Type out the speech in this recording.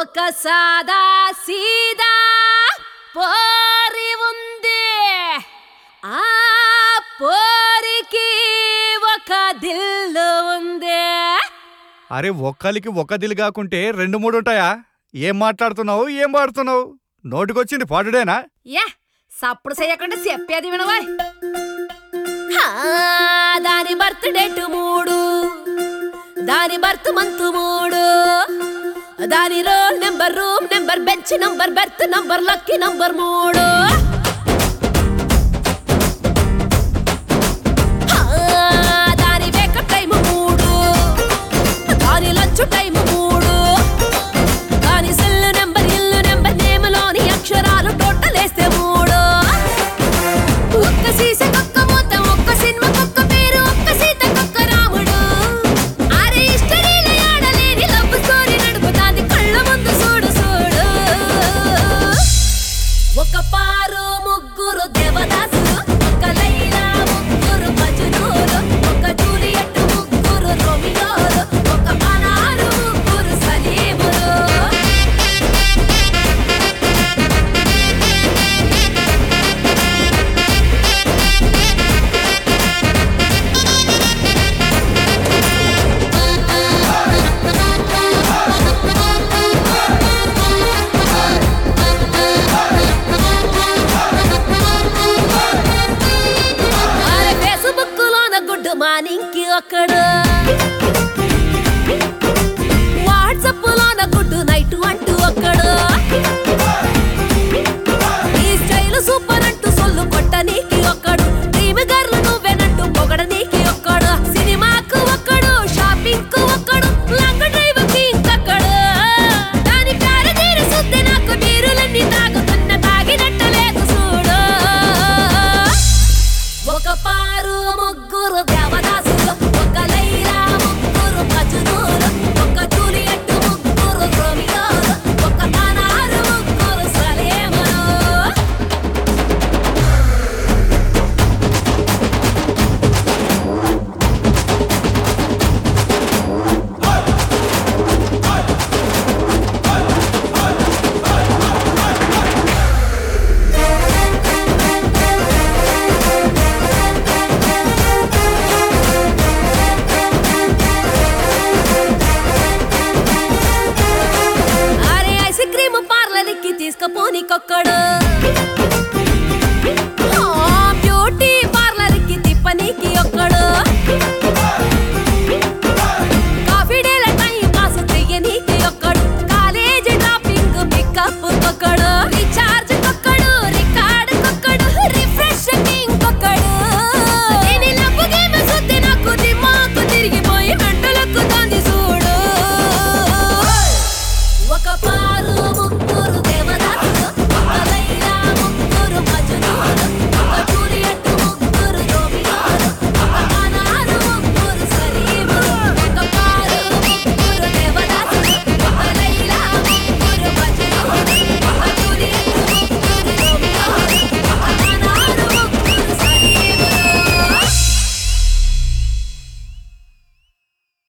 ఒక సాదా సీదా పోరి ఉంది ఆ పోరికి ఒక దిల్లు ఉంది అరే ఒక్కలికి ఒక్క దిలు కాకుంటే రెండు మూడు ఉంటాయా ఏం మాట్లాడుతున్నావు ఏం పాడుతున్నావు నోటికొచ్చింది పాడుడేనా యా సప్పుడు చేయకుండా చెప్పేది వినవా దాని బర్త్ డేట్ మూడు దాని బర్త్ మంత్ మూడు దాని roll number room number bench number berth number lucky number మూడు ఆ, దాని వేకప్ టైం మూడు దాని లంచ్ టైం మూడు దాని సెల్ నెంబర్ ఇల్లు నెంబర్ నేమలోని అక్షరాలు టోటల్ వేస్తే మూడు ఒక్క సీస కుక్క మూత ఒక్క సినిమా కుక్క పేరు ఒక్క సీత కుక్క రాముడు అరే హిస్టరీలో ఆడలేని లవ్ స్టోరీ నడుపుతాంది కళ్ళ ముందు చూడు చూడు ఒక పారు ముగ్గురు దేవదాసులు ఒక లైలా ముగ్గురు మజునూరు ఒక జూలియట్ ముగ్గురు రోమియోలు ఒక అనారు ముగ్గురు సలీములు అరే ఫేస్బుక్ లోన గుడ్ మార్నింగ్ కి ఒకడు వాట్సాప్ లోన గుడ్ నైట్ అంటూ ఒకడు ఈ స్టైల్ సూపర్ అంటూ సొల్లు కొట్ట నీకి ఒక్కడు డ్రీమ్ గర్ల్ నువ్వేనంటూ పొగడ నీకి ఒక్కడు సినిమాకు ఒక్కడు షాపింగ్ కు ఒక్కడు లాంగ్ డ్రైవ్ కి ఇంకొకడు దాని పేరు తీరు సుద్ది నాకు నీరులన్నీ తాగుతున్న తాగినట్టు లేదు చూడు ఒక పారు ముగ్గురు దేవదాసులు ఒక లైలా ముగ్గురు మజునూలు ఒక జూలియట్ ముగ్గురు రోమియోలు ఒక తనారు ముగ్గురు సలేమను అరే ఐస్ క్రీమ్ పార్లర్కి తీసుకపోనీకొక్కడు